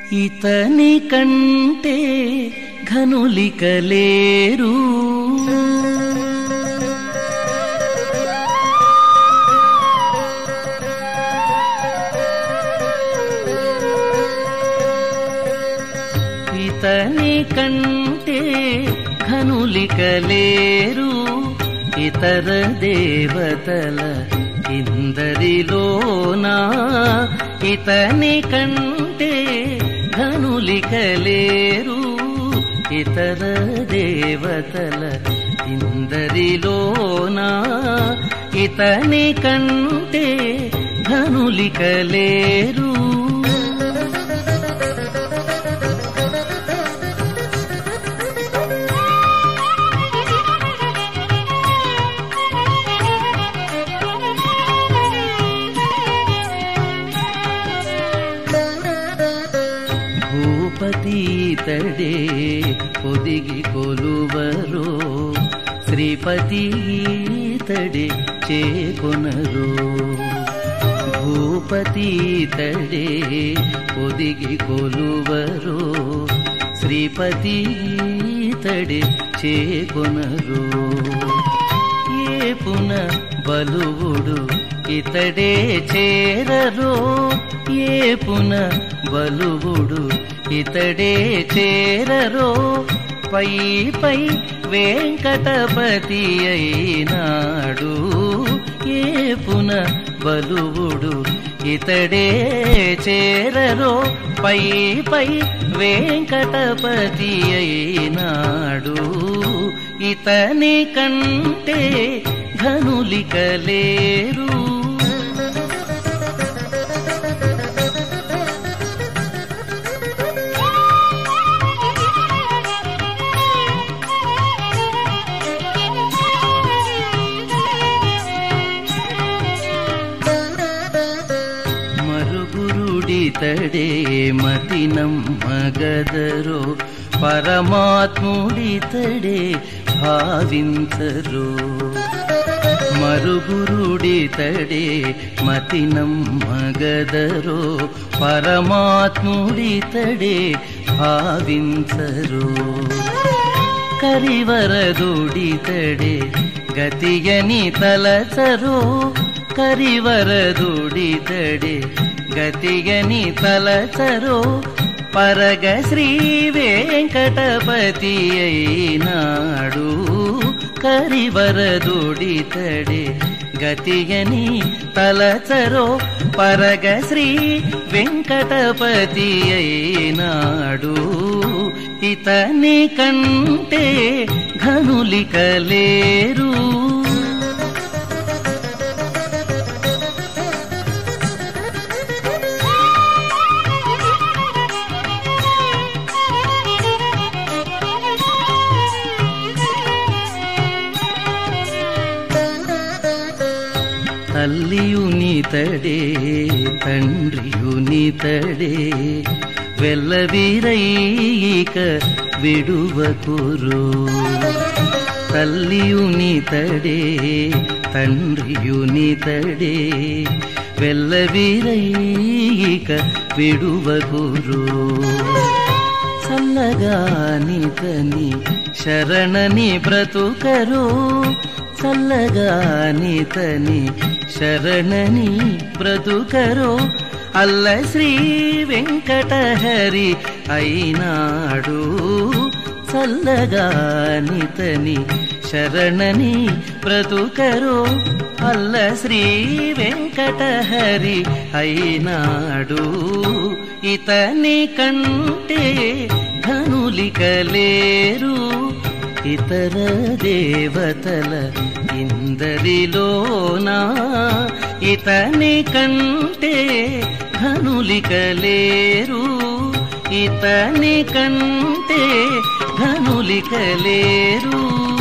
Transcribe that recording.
ఇతని కంటే ఘనులిక లేరు ఇతని కంటే ఘనులిక లేరు ఇతర దేవతల ఇందరిలోనా ఇతని కంటే ఘనులిక లేరు ఇతర దేవతల ఇందరిలోనా ఇతని కంటే ఘనులిక లేరు ಭೂಪತೀತಡೆ ಒದಿಗಿ ಕೊಲುವರೋ ಶ್ರೀಪತೀತಡೆ చేకొనరు భూపతీతడే ఒదిగి కొలువరు శ్రీపతీతడే చేకొనరు ఏ పున బలువుడు ఇతడే చేరరో ఏ పున బలువుడు ఇతడే చేరరో పై పై వెంకటపతి అయినాడు ఏ పున బలువుడు ఇతడే చేరరో పై పై వెంకటపతి అయినాడు ఇతని కంటే ఘనులిక లేరు మరుగురుడితడే మతినం మగదరో పరమాత్ముడితడే భావించరు మరుగురుడితడే మతినం మగదరో పరమాత్ముడితడే భావించరు కరివరదుడితడే గతియని తలచరో కరివరదుడితడే గతియని తలచరో పరగ శ్రీ వెంకటపతి అయినాడు కరివరదుడితడే గతియని తలచరో పరగ శ్రీ వెంకటపతి అయినాడు ఇతని కంటే ఘనులిక లేరు తల్లియునితడే తండ్రియునితడే వెల్లవిరైక విడువకురు తల్లియునితడే తండ్రియునితడే వెల్లవిరైక విడువకురు చల్లగానితని శరణని బ్రతుకరు చల్లగానితని శరణని బ్రతుకరు అల్ల శ్రీ వెంకటహరి అయినాడు చల్లగానితని శరణని బ్రతుకరు అల్ల శ్రీ వెంకటహరి అయినాడు ఇతని కంటే ధనులిక లేరు ఇతర దేవతల ఇందరిలోనా ఇతని కంటే ధనులిక లేరు ఇతని కంటే ధనులిక లేరు